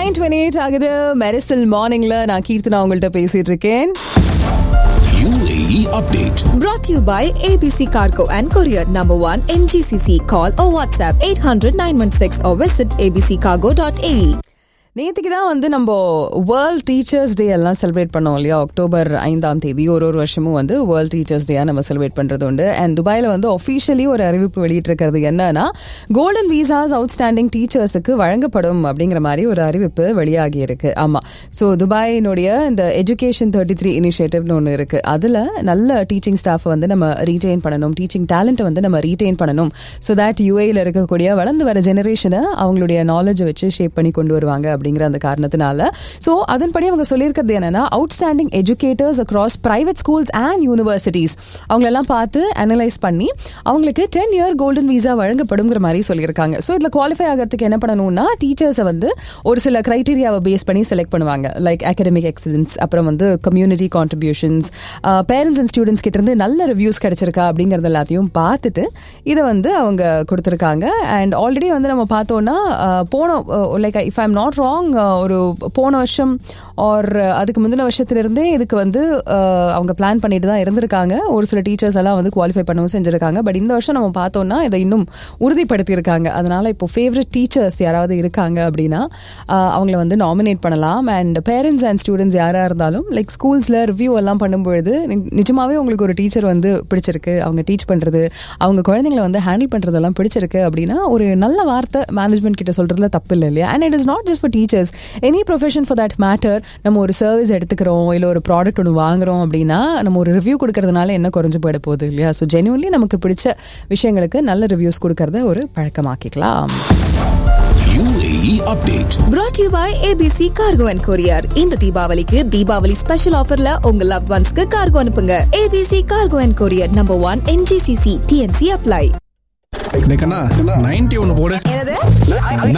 Nine twenty eight ஆகுது மெரிசல் மார்னிங்ல நான் கீர்த்தனா உங்கள்கிட்ட பேசிட்டு இருக்கேன் UAE update. Brought to you by ABC Cargo and Courier Number 1 in GCC. Call or WhatsApp 800 916 or visit abccargo.ae. நேற்றுக்கு தான் வந்து நம்ம வேர்ல்ட் டீச்சர்ஸ் டே எல்லாம் செலிப்ரேட் பண்ணோம் இல்லையா அக்டோபர் ஐந்தாம் தேதி ஒரு ஒரு வருஷமும் வந்து வேர்ல்ட் டீச்சர்ஸ் டேயா நம்ம செலிப்ரேட் பண்றது உண்டு அண்ட் துபாயில் வந்து ஒஃபிஷியலி ஒரு அறிவிப்பு வெளியிட்டிருக்கிறது என்னன்னா கோல்டன் விசாஸ் அவுட்ஸ்டாண்டிங் டீச்சர்ஸுக்கு வழங்கப்படும் அப்படிங்கிற மாதிரி ஒரு அறிவிப்பு வெளியாகி இருக்கு ஆமா ஸோ துபாயினுடைய இந்த எஜுகேஷன் தேர்ட்டி த்ரீ இனிஷியேட்டிவ்னு ஒன்று இருக்கு அதுல நல்ல டீச்சிங் ஸ்டாஃப் வந்து நம்ம ரீட்டைன் பண்ணணும் டீச்சிங் டேலண்ட்டை வந்து நம்ம ரீட்டைன் பண்ணணும் ஸோ தட் யூஏல இருக்கக்கூடிய வளர்ந்து வர ஜெனரேஷனை அவங்களுடைய நாலேஜை வச்சு ஷேப் பண்ணி கொண்டு வருவாங்க அப்படிங்கிற அந்த காரணத்தினால ஸோ அதன்படி அவங்க சொல்லியிருக்கிறது என்னன்னா outstanding educators across private schools and universities அவங்களெல்லாம் பார்த்து அனலைஸ் பண்ணி அவங்களுக்கு டென் இயர் கோல்டன் விசா வழங்கப்படுங்கிற மாதிரி சொல்லியிருக்காங்க ஸோ இதில் குவாலிஃபை ஆகிறதுக்கு என்ன பண்ணணும்னா டீச்சர்ஸை வந்து ஒரு சில கிரைட்டீரியாவை பேஸ் பண்ணி செலக்ட் பண்ணுவாங்க லைக் அகடமிக் எக்ஸலன்ஸ் அப்புறம் வந்து community contributions parents and students கிட்ட இருந்து நல்ல ரிவ்யூஸ் கிடைச்சிருக்கா அப்படிங்கறது எல்லாத்தையும் பார்த்துட்டு இதை வந்து அவங்க கொடுத்துருக்காங்க அண்ட் ஆல்ரெடி வந்து நம்ம பார்த்தோம்னா அஹ், போன like if I'm not wrong ஒரு போன வருஷம் ஆர் அதுக்கு முந்தின வருஷத்துலேருந்தே இதுக்கு வந்து அஹ், அவங்க பிளான் பண்ணிட்டு தான் இருந்திருக்காங்க ஒரு சில டீச்சர்ஸ் எல்லாம் வந்து குவாலிஃபை பண்ணவும் செஞ்சிருக்காங்க பட் இந்த வருஷம் நம்ம பார்த்தோம்னா இதை இன்னும் உறுதிப்படுத்தியிருக்காங்க அதனால இப்போ ஃபேவரட் டீச்சர்ஸ் யாராவது இருக்காங்க அப்படின்னா அஹ், அவங்கள வந்து நாமினேட் பண்ணலாம் அண்ட் பேரண்ட்ஸ் அண்ட் ஸ்டூடெண்ட்ஸ் யாராக இருந்தாலும் லைக் ஸ்கூல்ஸில் ரிவ்யூ எல்லாம் பண்ணும்பொழுது நி- நிஜமாவே உங்களுக்கு ஒரு டீச்சர் வந்து பிடிச்சிருக்கு அவங்க டீச் பண்ணுறது அவங்க குழந்தைங்களை வந்து ஹேண்டில் பண்ணுறதெல்லாம் பிடிச்சிருக்கு அப்படின்னா ஒரு நல்ல வார்த்தை மேனேஜ்மெண்ட் கிட்ட சொல்கிறதுல தப்பு இல்லை இல்லையா and it is not just for teachers any profession for that matter நம்ம ஒரு சர்வீஸ் எடுத்துக்கிறோம் இல்லை ஒரு ப்ராடக்ட் ஒன்று வாங்குறோம் அப்படின்னா நம்ம ஒரு ரிவ்யூ கொடுக்கறதுனால என்ன குறைஞ்சு போயிட போகுது இல்லையா ஸோ ஜென்யூன்லி நமக்கு பிடிச்ச விஷயங்களுக்கு நல்ல ரிவ்யூஸ் கொடுக்கறத ஒரு பழக்கமாக்கிக்கலாம் UAE update. Brought to you by ABC Cargo and Courier. இந்த தீபாவளிக்கு தீபாவளி ஸ்பெஷல் ஆஃபர்ல உங்க லவ் ஒன்ஸ்க்கு கார்கோ அனுப்புங்க ABC Cargo and Courier Number 1 in GCC. TNC apply. டேய் கண்ணா 90 ஒன்று போடு என்னது